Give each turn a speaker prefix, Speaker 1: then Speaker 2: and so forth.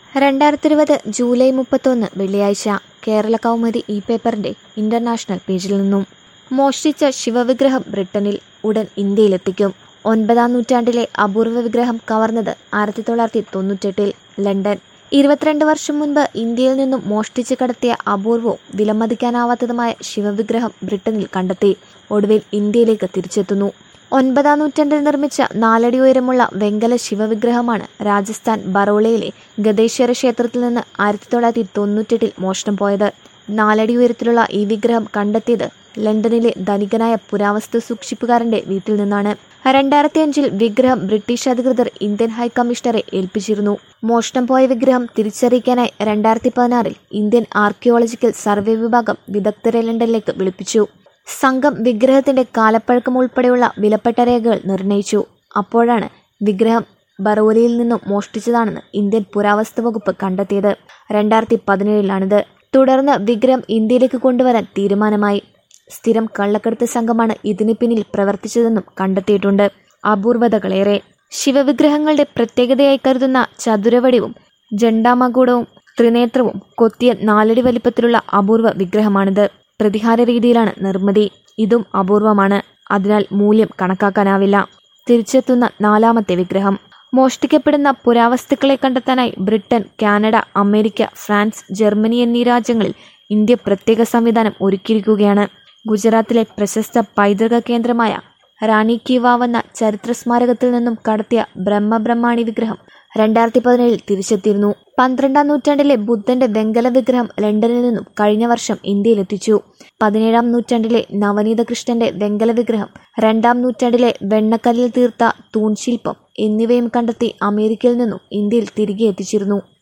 Speaker 1: രണ്ടായിരത്തി ഇരുപത് ജൂലൈ മുപ്പത്തൊന്ന് വെള്ളിയാഴ്ച കേരള കൗമുദി ഇ പേപ്പറിന്റെ ഇന്റർനാഷണൽ പേജിൽ നിന്നും മോഷ്ടിച്ച ശിവവിഗ്രഹം ബ്രിട്ടനിൽ ഉടൻ ഇന്ത്യയിലെത്തിക്കും ഒൻപതാം നൂറ്റാണ്ടിലെ അപൂർവ വിഗ്രഹം കവർന്നത് ആയിരത്തി തൊള്ളായിരത്തി തൊണ്ണൂറ്റെട്ടിൽ ലണ്ടൻ ഇരുപത്തിരണ്ട് വർഷം മുൻപ് ഇന്ത്യയിൽ നിന്നും മോഷ്ടിച്ചു കടത്തിയ അപൂർവവും വിലമതിക്കാനാവാത്തതുമായ ശിവവിഗ്രഹം ബ്രിട്ടനിൽ കണ്ടെത്തി ഒടുവിൽ ഇന്ത്യയിലേക്ക് തിരിച്ചെത്തുന്നു ഒൻപതാം നൂറ്റാണ്ടിൽ നിർമ്മിച്ച നാലടി ഉയരമുള്ള വെങ്കല ശിവവിഗ്രഹമാണ് രാജസ്ഥാൻ ബറോളയിലെ ഗദേശ്വര ക്ഷേത്രത്തിൽ നിന്ന് ആയിരത്തി തൊള്ളായിരത്തി തൊണ്ണൂറ്റെട്ടിൽ മോഷണം പോയത് നാലടി ഉയരത്തിലുള്ള ഈ വിഗ്രഹം കണ്ടെത്തിയത് ലണ്ടനിലെ ധനികനായ പുരാവസ്തു സൂക്ഷിപ്പുകാരന്റെ വീട്ടിൽ നിന്നാണ് രണ്ടായിരത്തി അഞ്ചിൽ വിഗ്രഹം ബ്രിട്ടീഷ് അധികൃതർ ഇന്ത്യൻ ഹൈക്കമ്മീഷണറെ ഏൽപ്പിച്ചിരുന്നു മോഷണം പോയ വിഗ്രഹം തിരിച്ചറിയിക്കാനായി രണ്ടായിരത്തി പതിനാറിൽ ഇന്ത്യൻ ആർക്കിയോളജിക്കൽ സർവേ വിഭാഗം വിദഗ്ധരെ ലണ്ടനിലേക്ക് വിളിപ്പിച്ചു സംഘം വിഗ്രഹത്തിന്റെ കാലപ്പഴക്കം ഉൾപ്പെടെയുള്ള വിലപ്പെട്ട രേഖകൾ നിർണയിച്ചു അപ്പോഴാണ് വിഗ്രഹം ബറോലിയിൽ നിന്നും മോഷ്ടിച്ചതാണെന്ന് ഇന്ത്യൻ പുരാവസ്തു വകുപ്പ് കണ്ടെത്തിയത് രണ്ടായിരത്തി പതിനേഴിലാണിത് തുടർന്ന് വിഗ്രഹം ഇന്ത്യയിലേക്ക് കൊണ്ടുവരാൻ തീരുമാനമായി സ്ഥിരം കള്ളക്കടത്ത് സംഘമാണ് ഇതിന് പിന്നിൽ പ്രവർത്തിച്ചതെന്നും കണ്ടെത്തിയിട്ടുണ്ട് അപൂർവതകളേറെ ശിവവിഗ്രഹങ്ങളുടെ പ്രത്യേകതയായി കരുതുന്ന ചതുരവടിവും ജണ്ടാമകൂടവും ത്രിനേത്രവും കൊത്തിയ നാലടി വലിപ്പത്തിലുള്ള അപൂർവ വിഗ്രഹമാണിത് പ്രതിഹാര രീതിയിലാണ് നിർമ്മിതി ഇതും അപൂർവമാണ് അതിനാൽ മൂല്യം കണക്കാക്കാനാവില്ല തിരിച്ചെത്തുന്ന നാലാമത്തെ വിഗ്രഹം മോഷ്ടിക്കപ്പെടുന്ന പുരാവസ്തുക്കളെ കണ്ടെത്താനായി Britain Canada America France Germany എന്നീ രാജ്യങ്ങളിൽ ഇന്ത്യ പ്രത്യേക സംവിധാനം ഒരുക്കിയിരിക്കുകയാണ് ഗുജറാത്തിലെ പ്രശസ്ത പൈതൃക കേന്ദ്രമായ റാണി കി വാവ് എന്ന ചരിത്ര സ്മാരകത്തിൽ നിന്നും കടത്തിയ ബ്രഹ്മബ്രഹ്മാണി വിഗ്രഹം രണ്ടായിരത്തി പതിനേഴിൽ തിരിച്ചെത്തിയിരുന്നു പന്ത്രണ്ടാം നൂറ്റാണ്ടിലെ ബുദ്ധന്റെ വെങ്കല വിഗ്രഹം ലണ്ടനിൽ നിന്നും കഴിഞ്ഞ വർഷം ഇന്ത്യയിലെത്തിച്ചു പതിനേഴാം നൂറ്റാണ്ടിലെ നവനീത കൃഷ്ണന്റെ വെങ്കല വിഗ്രഹം രണ്ടാം നൂറ്റാണ്ടിലെ വെണ്ണക്കല്ലിൽ തീർത്ത തൂൺശില്പം എന്നിവയും കണ്ടെത്തി അമേരിക്കയിൽ നിന്നും ഇന്ത്യയിൽ തിരികെ എത്തിച്ചിരുന്നു